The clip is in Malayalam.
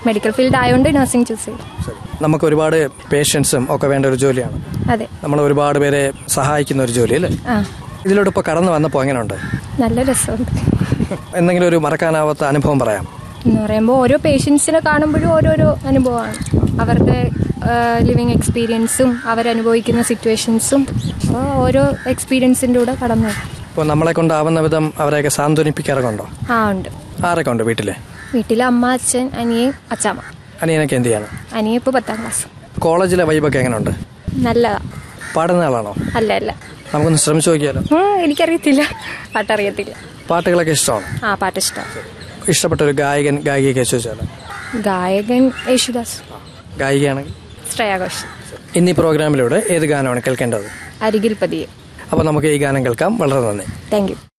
മെഡിക്കൽ ഫീൽഡ് ആയതുകൊണ്ട് നഴ്സിംഗ് ചൂസ് ചെയ്തു നമുക്ക് ഒരുപാട് പേഷ്യൻസും ഒക്കെ വേണ്ട ഒരു ജോലിയാണ് അതെ നമ്മൾ ഒരുപാട് പേരെ സഹായിക്കുന്ന ഒരു ജോലി അല്ലേ ആ ഇതിലോട്ട് ഇപ്പോൾ കടന്നു വന്നപ്പോൾ എങ്ങനെയുണ്ട് നല്ല രസമുണ്ട് എന്തെങ്കിലും ഒരു മറക്കാനാവാത്ത അനുഭവം പറയാം എന്ന് പറയുമ്പോൾ ഓരോ പേഷ്യൻസിനെ കാണുമ്പോഴും ഓരോരോ അനുഭവമാണ് അവരുടെ ലിവിങ് എക്സ്പീരിയൻസും അവരനുഭവിക്കുന്ന സിറ്റുവേഷൻസും അപ്പോൾ ഓരോ എക്സ്പീരിയൻസിൻ്റെ കൂടെ കടന്നു പോകും. ഇപ്പോൾ നമ്മളെ കൊണ്ടാവുന്ന വിധം അവരെയൊക്കെ സാന്ത്വനിപ്പിക്കാറൊക്കെ ഉണ്ടോ ആ ഉണ്ട് ആരൊക്കെ ഉണ്ട് വീട്ടിലെ വീട്ടിൽ അമ്മ അച്ഛൻ അനിയൻ അച്ചാമ്മ അനിയനൊക്കെ എന്ത് ചെയ്യാണ് അനിയൻ ഇപ്പോൾ പത്താം ക്ലാസ് കോളേജിലെ വൈബൊക്കെ എങ്ങനെയുണ്ട് നല്ലതാ പാടുന്ന ആളാണോ അല്ല അല്ല നമുക്കൊന്ന് ശ്രമിച്ചു നോക്കിയാലോ ഉം, എനിക്കറിയത്തില്ല പാട്ടറിയത്തില്ല പാട്ടുകളൊക്കെ ഇഷ്ടമാണ് ആ പാട്ട് ഇഷ്ടമാണ് ഇഷ്ടപ്പെട്ട ഒരു ഗായകൻ ഗായികയൊക്കെ ചോദിച്ചാലോ ഗായകൻ യേശുദാസ് ഗായികയാണെങ്കിൽ ശ്രേയാഘോഷ് ഇന്നീ പ്രോഗ്രാമിലൂടെ ഏത് ഗാനമാണ് കേൾക്കേണ്ടത് അരികിൽ പതിയെ അപ്പോൾ നമുക്ക് ഈ ഗാനം കേൾക്കാം വളരെ നന്ദി താങ്ക് യു